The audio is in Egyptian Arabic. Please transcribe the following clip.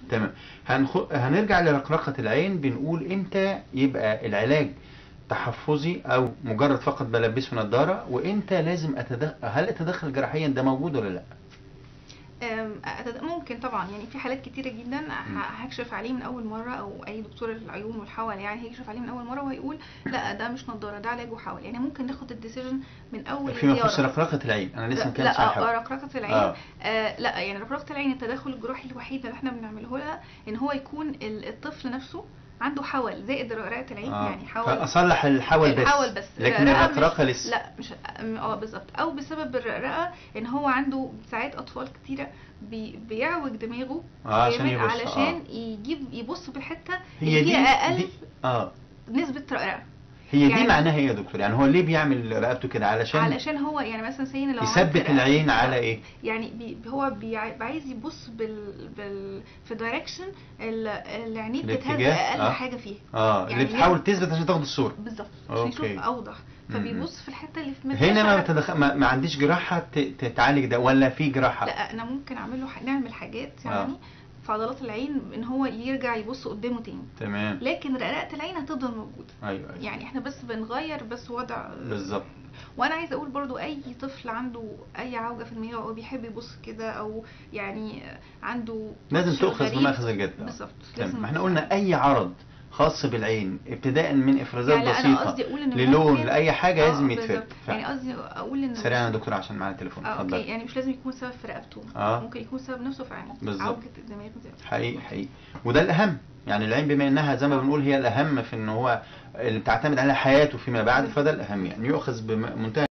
تمام هنخ... هنرجع لرقرقة العين بنقول امتى يبقى العلاج تحفظي او مجرد فقط بلبسه نظارة وامتى لازم اتدخل هل اتدخل جراحيا ده موجود ولا لا أم، أتد- ممكن طبعا يعني في حالات كتيرة جدا ه- هكشف عليه من أول مرة أو أي دكتور العيون والحول يعني هيكشف عليه من أول مرة وهيقول لا ده مش نضارة ده علاج وحول يعني ممكن ناخد الديسيجن من أول فيما يخص زيارة رقرقة العين انا لسه ما لا كانش على لا الحوار رقرقة العين آه. آه لا يعني رقرقة العين التدخل الجراحي الوحيد اللي احنا بنعمله لها ان هو يكون ال- الطفل نفسه عنده حول زائد رقرقة العين آه. يعني حول فاصلح الحول بس الحول بس لكن الرقرقة الرقرقة مش- لسه لا مش اه بالظبط او بسبب الرقرقه ان هو عنده ساعات اطفال كتيره بي بيعوج دماغه آه، عشان جامد يبص، علشان يجيب يبص في الحته هي اللي دي, فيها اقل دي اه نسبه رقرقه هي دي يعني- معناها ايه يا دكتور يعني هو ليه بيعمل رقبته كده علشان علشان هو يعني مثلا سيدنا لو عملت يثبت رقبة العين كده، على ايه يعني بي هو بيع- عايز يبص بال, بال في دايركشن اللي عينيه بتتهز الاتجاه، اقل آه. حاجه فيه اه يعني اللي بتحاول ليه- تثبت عشان تاخد الصورة بالظبط عشان يشوف أوكي. اوضح م- م. فبيبص في الحته اللي في هنا ما, مدرسة. بتدخل ما, ما عنديش جراحة ت- ت- تعالج ده ولا في جراحة لا انا ممكن اعمل له ح- نعمل حاجات آه. يعني في عضلات العين ان هو يرجع يبص قدامه تاني تمام لكن رقرقه العين هتفضل موجوده ايوه ايوه يعني احنا بس بنغير بس وضع بالظبط وانا عايزه اقول برضو اي طفل عنده اي عوجه في دماغه او بيحب يبص كده او يعني عنده لازم شيء تؤخذ غريب. بمأخذ الجد آه. بالظبط تمام لازم ما احنا قلنا اي عرض خاص بالعين ابتداء من افرازات يعني لا انا بسيطة قصدي اقول ان للون ممكن- لاي حاجة آه، لازم يتفرد بالظبط. يعني قصدي اقول ان سريعا يا دكتور عشان معانا تليفون اه اوكي اتفضل يعني مش لازم يكون سبب في رقبته آه. ممكن يكون سبب نفسه في عينه بالظبط. عوجه الدماغ دي. حقيقي حقيقي وده الاهم يعني العين بما انها زي ما بنقول هي الاهم في ان هو اللي بتعتمد على حياته فيما بعد فده الاهم يعني يؤخذ بمنتهى